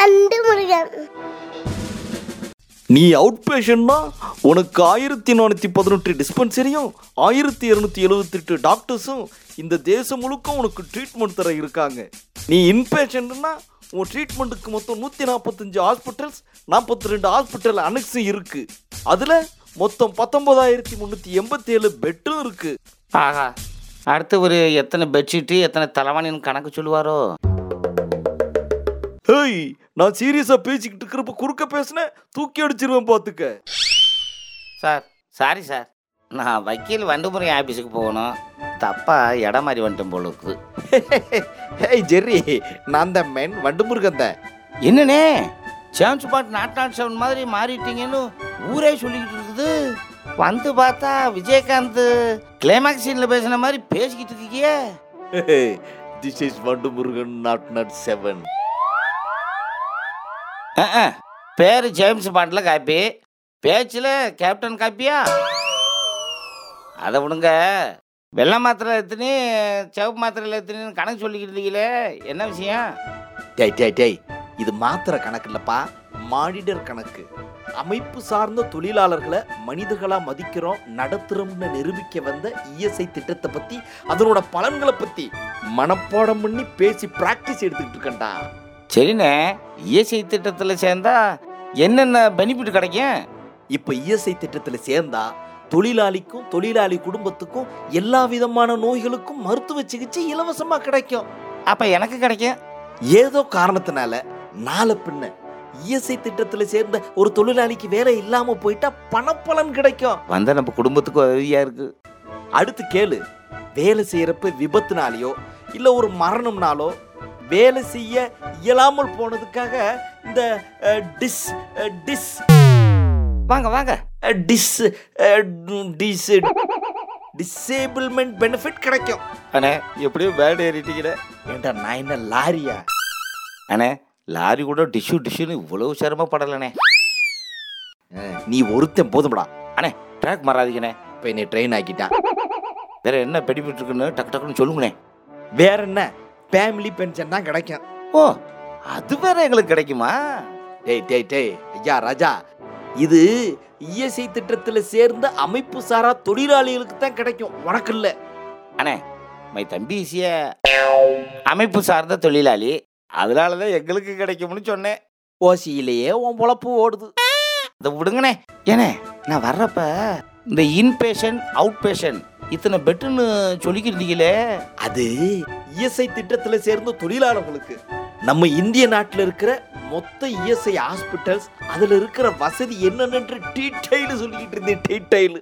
And Murugan நீ out பேஷண்ட்னா உனக்கு ஆயிரத்தி நானூற்றி பதினெட்டு டிஸ்பென்சரியும் ஆயிரத்தி இரநூத்தி எழுபத்தெட்டு டாக்டர்ஸும் இந்த தேசம் முழுக்க உனக்கு ட்ரீட்மெண்ட் தர இருக்காங்க நீ இன்பேஷண்ட்னா உன் ட்ரீட்மெண்ட்டுக்கு மொத்தம் நூற்றி நாற்பத்தஞ்சு ஹாஸ்பிட்டல்ஸ் நாற்பத்தி ரெண்டு ஹாஸ்பிட்டல் அனெக்ஸு இருக்கு அதில் மொத்தம் பத்தொன்பதாயிரத்தி முந்நூற்றி எண்பத்தி ஏழு பெட்டும் இருக்கு ஆஹா அடுத்து ஒரு எத்தனை பெட்ஷீட்டு எத்தனை தலைவாணின்னு கணக்கு சொல்லுவாரோ ஹேய் நான் சீரியஸாக பேசிக்கிட்டு இருக்கிறப்ப குறுக்க பேசினேன் தூக்கி அடிச்சிருவேன் பார்த்துக்க சார் சாரி சார் நான் வக்கீல் வண்டுமுறை ஆஃபீஸுக்கு போகணும் தப்பா இடம் மாதிரி வந்துட்டேன் போல இருக்குது ஹேய் ஜெர்ரி நான் தான் மேன் வண்டுமுருகன் தான் என்னண்ணே James Bond naught naught seven மாதிரி மாறிட்டீங்கன்னு ஊரே சொல்லிக்கிட்டு இருக்குது வந்து பார்த்தா விஜயகாந்த் கிளைமாக்ஸ் சீனில் பேசின மாதிரி பேசிக்கிட்டு இருக்கியே this is Vandumurugan naught naught seven ah, பேரு ஜேம்ஸ் பாண்டில் காப்பி பேச்சில் கேப்டன் காப்பியா அதை விடுங்க வெள்ளை மாத்திரை எத்தனை சிவப்பு மாத்திரையில் எத்தனைன்னு கணக்கு சொல்லிக்கிட்டு இருந்தீங்களே என்ன விஷயம் டேய் டேய் டேய் இது மாத்திர கணக்கு இல்லப்பா மானிடர் கணக்கு அமைப்பு சார்ந்த தொழிலாளர்களை மனிதர்களா மதிக்கிறோம் நடத்துறோம்னு நிரூபிக்க வந்த இஎஸ்ஐ திட்டத்தை பத்தி அதனோட பலன்களை பத்தி மனப்பாடம் பண்ணி பேசி பிராக்டிஸ் எடுத்துக்கிட்டு இருக்கேன்டா சரிண்ணே இஎஸ்ஐ திட்டத்தில் சேர்ந்தா என்னென்ன பெனிஃபிட் கிடைக்கும் இப்ப இஎஸ்ஐ திட்டத்துல சேர்ந்தா தொழிலாளிக்கும் தொழிலாளி குடும்பத்துக்கும் எல்லா விதமான நோய்களுக்கும் மருத்துவ சிகிச்சை இலவசமா கிடைக்கும் அப்போ எனக்கு கிடைக்கும் ஏதோ காரணத்தினால நாளை பின்ன இஎஸ்ஐ திட்டத்துல சேர்ந்த ஒரு தொழிலாளிக்கு வேலை இல்லாம போயிட்டா பணப்பலன் கிடைக்கும் வந்த நம்ம குடும்பத்துக்கு உதவியாக இருக்கு அடுத்து கேளு வேலை செய்யறப்ப விபத்துனாலேயோ இல்ல ஒரு மரணம்னாலோ வேலை செய்ய இயலாமல் போனதுக்காக இந்த அஹ், டிஸ் அஹ், டிஸ் வாங்க வாங்க அஹ், டிஸ் அஹ், டிஸ் டிசேபிள்மெண்ட் பெனிஃபிட் கிடைக்கும் அண்ணே எப்படியோ பேட் ஏறிட்டீங்களே ஏண்டா நான் என்ன லாரியா அண்ணே லாரி கூட டிஷ்யூ டிஷ்யூன்னு இவ்வளவு சிரமப்படலண்ணே அஹ், நீ ஒருத்தன் போதும்டா அண்ணே ட்ராக் மாறாதீங்கண்ணே இப்போ என்னை ட்ரெயின் ஆக்கிட்டான் வேற என்ன பெனிஃபிட் இருக்குன்னு டக்கு டக்குன்னு சொல்லுங்கண்ணே வேற என்ன ஃபேமிலி பென்ஷன் தான் கிடைக்கும் ஓ அது வேற எங்களுக்கு கிடைக்குமா டேய் டேய் டேய் ஐயா ராஜா இது இஎஸ்ஐ திட்டத்துல சேர்ந்த அமைப்பு சாரா தொழிலாளிகளுக்கு தான் கிடைக்கும் உனக்கு இல்ல அண்ணே மை தம்பி இசிய அமைப்பு சார்ந்த தொழிலாளி அதனால தான் எங்களுக்கு கிடைக்கும்னு சொன்னேன் ஓசியிலேயே உன் பொழப்பு ஓடுது அதை விடுங்கண்ணே ஏண்ணே நான் வர்றப்ப இந்த இன்பேஷண்ட் அவுட் பேஷண்ட் இத்தனை பெட்டுன்னு சொல்லிக்கிருந்தீங்களே அது இஎஸ்ஐ திட்டத்துல சேர்ந்த தொழிலாளர்களுக்கு நம்ம இந்திய நாட்டுல இருக்கிற மொத்த இஎஸ்ஐ ஹாஸ்பிட்டல்ஸ் அதுல இருக்கிற வசதி என்னென்னு டீடைல் சொல்லிக்கிட்டு இருந்தேன் டீடைல்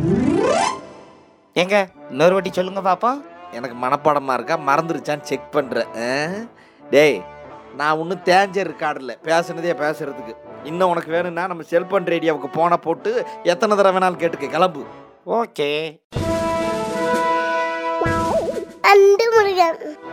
ஏங்க இன்னொரு வாட்டி சொல்லுங்க பாப்போம் எனக்கு மனப்பாடமா இருக்கா மறந்துருச்சான்னு செக் பண்றேன் ஆ? டேய் நான் ஒன்றும் தேஞ்ச ரெக்கார்டில் பேசுனதே பேசுறதுக்கு இன்னும் உனக்கு வேணும்னா நம்ம செல்போன் ரேடியோவுக்கு போன போட்டு எத்தனை தடவை வேணாலும் கேட்டுக்க கிளம்பு ஓகே அண்டு முருகன்